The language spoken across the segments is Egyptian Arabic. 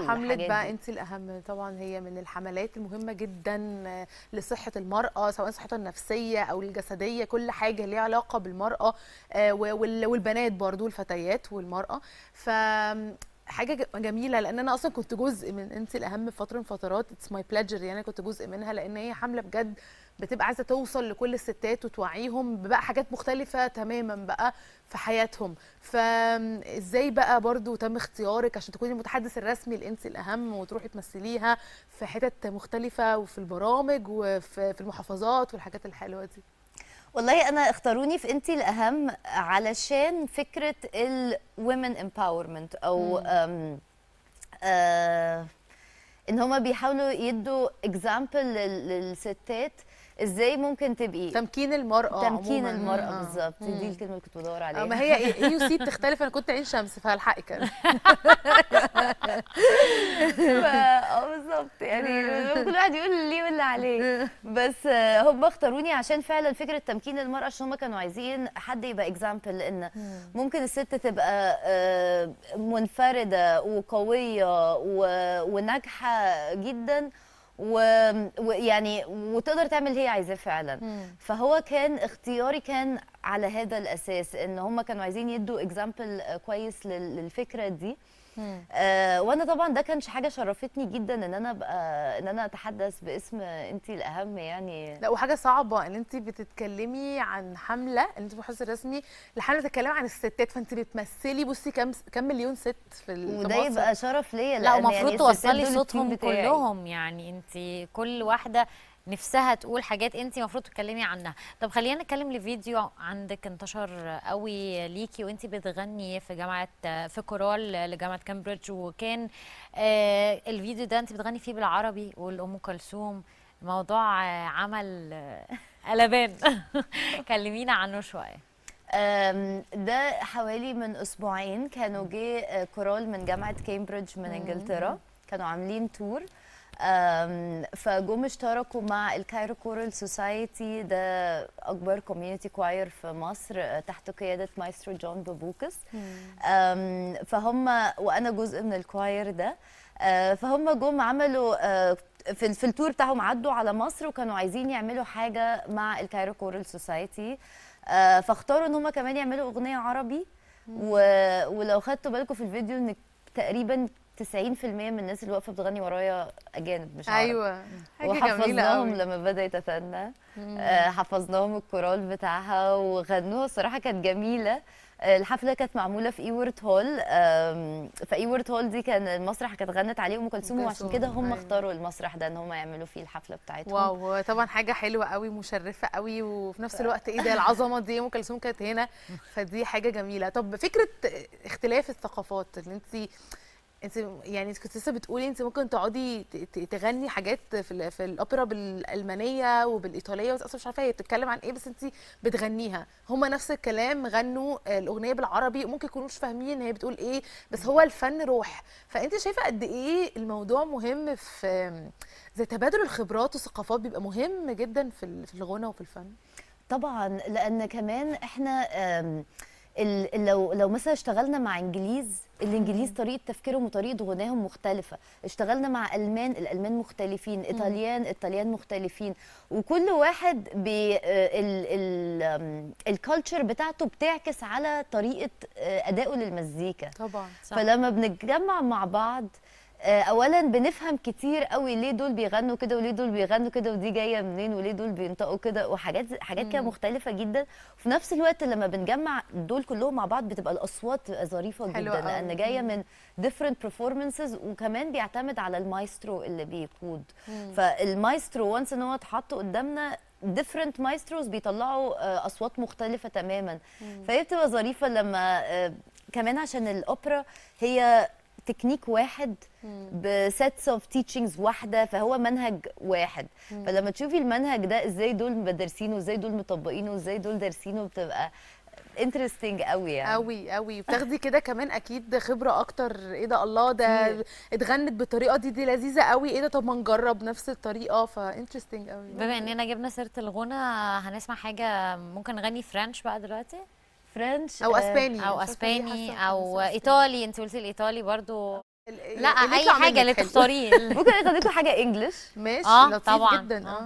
حملة والحاجات بقى دي انت الاهم طبعا هي من الحملات المهمه جدا آه، لصحه المراه سواء صحتها النفسيه او الجسديه كل حاجه ليها علاقه بالمراه آه، و- وال- والبنات برضو الفتيات والمراه ف حاجه ج- جميله لان انا اصلا كنت جزء من انت الاهم في فتره من فترات اتس ماي بليجر يعني كنت جزء منها لان هي حمله بجد بتبقى عايزه توصل لكل الستات وتوعيهم بقى حاجات مختلفه تماما بقى في حياتهم فازاي بقى برضو تم اختيارك عشان تكوني المتحدث الرسمي لانت الاهم وتروحي تمثليها في حتت مختلفه وفي البرامج وفي في المحافظات والحاجات الحلوه دي والله انا اختاروني في انتي الاهم علشان فكره الومن امباورمنت او أم آه ان هما بيحاولوا يدوا اكزامبل للستات ازاي ممكن تبقي تمكين المراه تمكين عموماً. المراه آه. بالظبط دي الكلمه اللي كنت بدور عليها آه، ما هي اي يو سي بتختلف انا كنت عين شمس فهلحقك أنا. ف- اه بالظبط يعني كل واحد يقول اللي ليه واللي عليه بس آه، هم اختاروني عشان فعلا فكره تمكين المراه عشان هم كانوا عايزين حد يبقى اكزامبل لان ممكن الست تبقى آه، منفرده وقويه و- وناجحه جدا و- ويعني وتقدر تعمل اللي هي عايزاه فعلا فهو كان اختياري كان على هذا الاساس ان هم كانوا عايزين يدوا اكزامبل كويس لل- للفكره دي آه وانا طبعا ده كانش حاجه شرفتني جدا ان انا ابقى ان انا اتحدث باسم انتي الاهم يعني لا وحاجه صعبه ان انت بتتكلمي عن حمله ان انت محافظ رسمي لحمله بتتكلمي عن الستات فانت بتمثلي بصي كام كام مليون ست في ال- في وده مصر. يبقى شرف ليا لا لأن ومفروض يعني توصلي الستات دول التيم صوتهم بتاعي. كلهم يعني انت كل واحده نفسها تقول حاجات انت المفروض تتكلمي عنها طب خلينا نتكلم لفيديو عندك انتشر قوي ليكي وانت بتغني في جامعه في كورال لجامعه كامبريدج وكان آه الفيديو ده انت بتغني فيه بالعربي والام كلثوم الموضوع آه، عمل آه، قلبان كلمينا عنه شويه أم، ده حوالي من اسبوعين كانوا جه آه، كورال من جامعه كامبريدج من انجلترا كانوا عاملين تور أم، فجم اشتركوا مع الكايرو كورال سوسايتي ده اكبر كوميونتي كواير في مصر آه، تحت قياده مايسترو جون بابوكس أم، فهم وانا جزء من الكواير ده آه، فهم جم عملوا آه، في في التور بتاعهم عدوا على مصر وكانوا عايزين يعملوا حاجه مع الكايرو كورال سوسايتي آه، فاختاروا ان هم كمان يعملوا اغنيه عربي و... ولو خدتوا بالكم في الفيديو ان تقريبا 90% من الناس اللي واقفه بتغني ورايا اجانب مش عرب ايوه حاجه جميله وحفظناهم قوي لما بدا يتثنى آه، حفظناهم الكورال بتاعها وغنوها الصراحه كانت جميله آه، الحفله كانت معموله في ايورت هول آم، فايورت هول دي كان المسرح كانت غنت عليه ام كلثوم أم وعشان كلثوم، كده هم أيوة. اختاروا المسرح ده ان هم يعملوا فيه الحفله بتاعتهم واو طبعا حاجه حلوه قوي مشرفه قوي وفي نفس الوقت ايه ده العظمه دي ام كلثوم كانت هنا فدي حاجه جميله طب فكره اختلاف الثقافات اللي انت انت يعني كنت لسه بتقولي انت ممكن تقعدي ت- ت- تغني حاجات في ال- في الاوبرا بالالمانيه وبالايطاليه بس اصلا مش عارفه هي بتتكلم عن ايه بس انت بتغنيها هما نفس الكلام غنوا الاغنيه بالعربي ممكن يكونوا مش فاهمين هي بتقول ايه بس هو الفن روح فانت شايفه قد ايه الموضوع مهم في زي تبادل الخبرات والثقافات بيبقى مهم جدا في ال- في الغنى وفي الفن طبعا لان كمان احنا آم، ال- ال- لو لو مثلا اشتغلنا مع انجليز الانجليز طريقه تفكيرهم وطريقه غناهم مختلفه اشتغلنا مع المان الالمان مختلفين ايطاليان ايطاليان مختلفين وكل واحد بي الكالتشر بتاعته بتعكس على طريقه آه، ادائه للمزيكا طبعا صح. فلما بنتجمع مع بعض آه، اولا بنفهم كتير قوي ليه دول بيغنوا كده وليه دول بيغنوا كده ودي جايه منين وليه دول بينطقوا كده وحاجات حاجات كده مختلفه جدا وفي نفس الوقت لما بنجمع دول كلهم مع بعض بتبقى الاصوات بتبقى ظريفه حلوة جدا قوي. لان جايه من different performances وكمان بيعتمد على المايسترو اللي بيقود فالمايسترو وانس ان هو اتحط قدامنا different maestros بيطلعوا آه، اصوات مختلفه تماما فهي بتبقى ظريفه لما آه، كمان عشان الاوبرا هي تكنيك واحد بسيتس اوف تيتشنجز واحده فهو منهج واحد فلما تشوفي المنهج ده ازاي دول مدرسينه وازاي دول مطبقينه وازاي دول دارسينه بتبقى انترستنج قوي يعني قوي قوي بتاخدي كده كمان اكيد خبره اكتر ايه ده الله ده كتير. اتغنت بالطريقه دي دي لذيذه قوي ايه ده طب ما نجرب نفس الطريقه فانترستنج قوي بما اننا جبنا سيره الغنى هنسمع حاجه ممكن نغني فرنش بقى دلوقتي فرنش او آه، اسباني او مش عارفة ليه اسباني حاسة- او حاسة ايطالي انت قلتي الايطالي برضو ال- لا اللي اي يطلع حاجه منك اللي حلو. تختاريه ممكن اخدكم حاجه انجلش ماشي آه، لطيف طبعاً. جدا آه. اه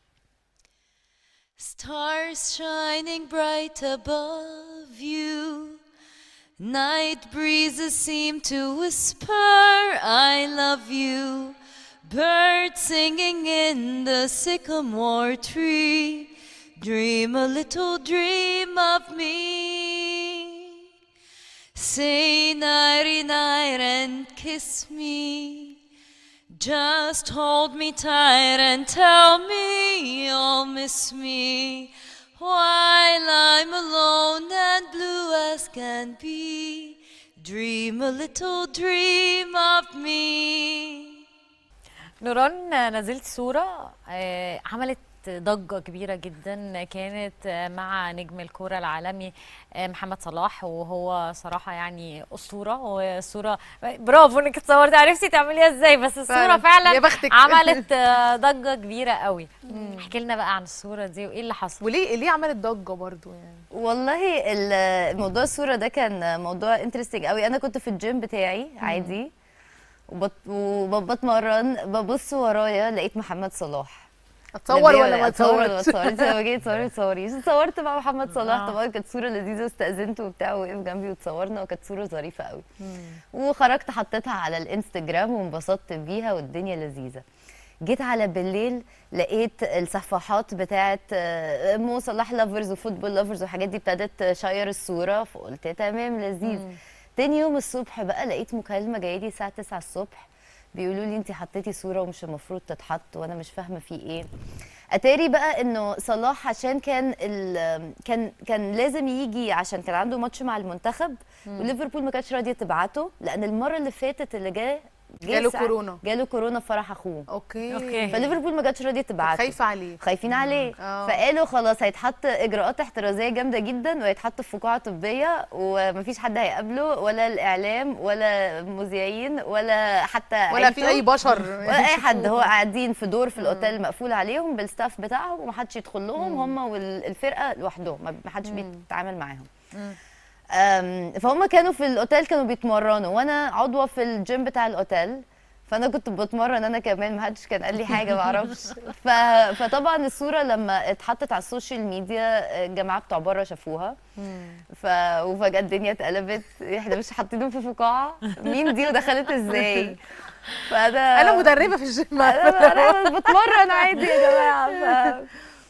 Stars shining bright above you. Night breezes seem to whisper, I love you. Birds singing in the sycamore tree. Dream a little dream of me. Say nighty night and kiss me. Just hold me tight and tell me you'll miss me while I'm alone and blue as can be. Dream a little dream of me. نوران نزلت صورة آه، عملت ضجة كبيرة جدا كانت آه، مع نجم الكرة العالمي آه، محمد صلاح وهو صراحة يعني أسطورة والصورة برافو انك اتصورتي عرفتي تعمليها ازاي بس الصورة فعلاً. فعلا يا بختك. عملت آه، ضجة كبيرة قوي احكي لنا بقى عن الصورة دي وايه اللي حصل وليه ليه عملت ضجه برضو يعني والله ال- موضوع الصوره ده كان موضوع انترستنج قوي انا كنت في الجيم بتاعي عادي وبت... وبتمرن ببص ورايا لقيت محمد صلاح اتصور لا، ولا ما اتصور ولا اتصورش اتصورش لما جيت تصوري تصوري اتصورت مع محمد صلاح آه. طبعا كانت صوره لذيذه استاذنته وبتاع وقف جنبي وتصورنا وكانت صوره ظريفه قوي وخرجت حطيتها على الانستجرام وانبسطت بيها والدنيا لذيذه جيت على بالليل لقيت الصفحات بتاعت آه، مو صلاح لافرز وفوتبول لافرز والحاجات دي ابتدت شير الصوره فقلت تمام لذيذ تاني يوم الصبح بقى لقيت مكالمه جايه لي الساعه 9 الصبح بيقولوا لي انت حطيتي صوره ومش المفروض تتحط وانا مش فاهمه في ايه اتاري بقى انه صلاح عشان كان ال- كان كان لازم يجي عشان كان عنده ماتش مع المنتخب وليفربول ما كانتش راضيه تبعته لان المره اللي فاتت اللي جه جه جاله ساعة- كورونا. جاله كورونا في فرح اخوه اوكي أوكي. فليفربول ما كانتش راضيه تبعته خايفه عليه خايفين عليه آه. فقالوا خلاص هيتحط اجراءات احترازيه جامده جدا وهيتحط في فقاعه طبيه ومفيش حد هيقابله ولا الاعلام ولا مذيعين ولا حتى ولا في عيلته. اي بشر ولا اي حد هو قاعدين في دور في الاوتيل مقفول عليهم بالستاف بتاعهم ومحدش يدخل لهم هم والفرقه لوحدهم ما- محدش بيتعامل معاهم أم، فهم كانوا في الاوتيل كانوا بيتمرنوا وانا عضوه في الجيم بتاع الاوتيل فانا كنت بتمرن انا كمان ما حدش كان قال لي حاجه ما اعرفش ف... فطبعا الصوره لما اتحطت على السوشيال ميديا الجماعه بتوع بره شافوها ف... وفجاه الدنيا اتقلبت احنا مش حاطينهم في فقاعه مين دي ودخلت ازاي فانا انا مدربه في الجيم انا انا بتمرن عادي يا جماعه ف...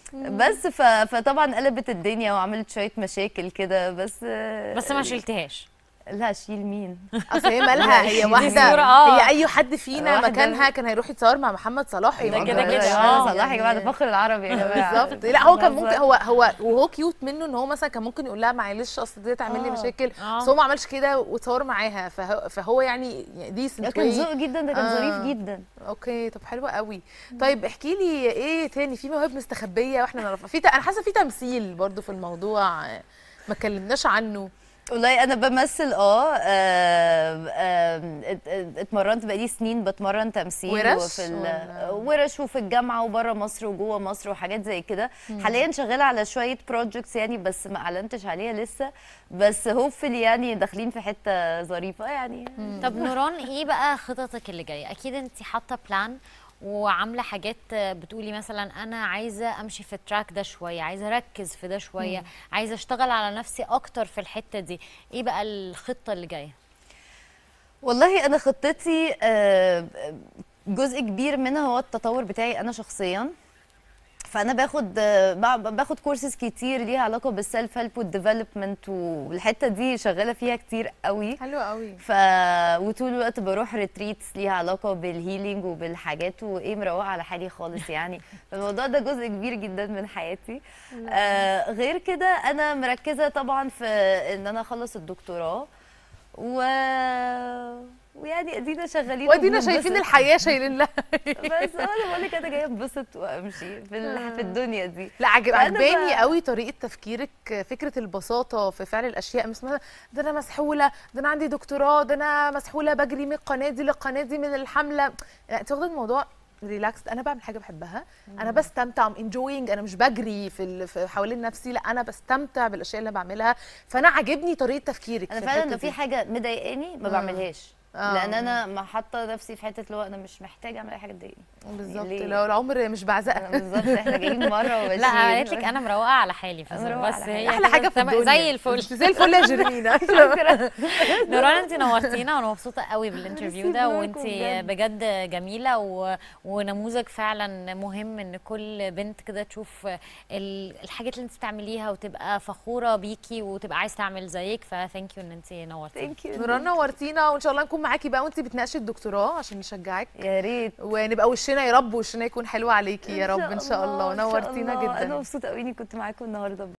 بس ف... فطبعا قلبت الدنيا وعملت شويه مشاكل كده بس بس ما شلتهاش لا شيل مين اصل هي مالها هي دي واحده صورة، آه. هي اي حد فينا واحدة. مكانها كان هيروح يتصور مع محمد صلاح ده يبقى كده جميل. كده، آه آه. صلاح يا جماعه ده فخر العربي يا جماعه بالظبط لا هو كان بالظبط. ممكن هو هو وهو كيوت منه ان هو مثلا كان ممكن يقول لها معلش اصل دي تعمل لي آه. مشاكل آه. بس هو ما عملش كده وتصور معاها فهو, فهو يعني ده ديسنت كان ذوق جدا ده كان آه. ظريف جدا اوكي طب حلوه قوي طيب احكي لي ايه تاني في مواهب مستخبيه واحنا نعرفها في ت- انا حاسه في تمثيل برضو في الموضوع آه، ما اتكلمناش عنه والله انا بمثل اه آم، آم، ات- ات- اتمرنت بقالي سنين بتمرن تمثيل ورش وفي ال- ولا؟ ورش وفي الجامعه وبره مصر وجوه مصر وحاجات زي كده حاليا شغاله على شويه بروجكتس يعني بس ما اعلنتش عليها لسه بس هوبفلي يعني داخلين في حته ظريفه يعني طب نوران ايه بقى خططك اللي جايه اكيد انت حاطه بلان وعامله حاجات بتقولي مثلا انا عايزه امشي في التراك ده شويه عايزه اركز في ده شويه عايزه اشتغل على نفسي اكتر في الحته دي ايه بقى الخطه اللي جايه والله انا خطتي آه، جزء كبير منها هو التطور بتاعي انا شخصيا فانا باخد آه، بع- باخد كورسز كتير ليها علاقه بالسيلف هيلب والديفلوبمنت والحته دي شغاله فيها كتير قوي حلوه قوي ف وطول الوقت بروح ريتريتس ليها علاقه بالهيلينج وبالحاجات وايه مروقه على حالي خالص يعني الموضوع ده جزء كبير جدا من حياتي آه غير كده انا مركزه طبعا في ان انا اخلص الدكتوراه و ويعني ادينا شغالين وادينا وبننبسط. شايفين الحياه شايلين لها بس انا بقول لك انا جايه انبسط وامشي في ال- في الدنيا دي لا عجب فأنا عجباني بقى- قوي طريقه تفكيرك فكره البساطه في فعل الاشياء مش مثلا ده انا مسحوله ده انا عندي دكتوراه ده انا مسحوله بجري من القناه دي للقناه دي من الحمله لا انت واخده الموضوع ريلاكس انا بعمل حاجه بحبها انا بستمتع انجوينج انا مش بجري في, ال- في حوالين نفسي لا انا بستمتع بالاشياء اللي أنا بعملها فانا عاجبني طريقه تفكيرك انا في فعلا الحتة لو في دي. حاجه مضايقاني ما بعملهاش آه. لان انا ما حاطه نفسي في حته اللي هو انا مش محتاجه اعمل اي حاجه تضايقني بالظبط ليه؟ لو العمر مش بعزقه أنا بالظبط احنا جايين مره وماشيين لا قالت لك انا مروقه على حالي في مروقة بس على حالي. هي احلى كده حاجه في تمام- الدنيا زي الفل زي الفل يا جيرمينا نوران انت نورتينا وانا مبسوطه قوي بالانترفيو ميرسي ده باركو وانت بجد. بجد جميله و... ونموذج فعلا مهم ان كل بنت كده تشوف ال- الحاجات اللي انت بتعمليها وتبقى فخوره بيكي وتبقى عايز تعمل زيك فثانك يو ان انت نورتينا ثانك يو نوران نورتينا وان شاء الله نكون معاكي بقى وانت بتناقشي الدكتوراه عشان نشجعك يا ريت ونبقى وشنا يا رب وشنا يكون حلو عليكي يا رب ان شاء الله إن شاء نورتينا الله. انا جدا مبسوطه قوي اني كنت معاكم النهارده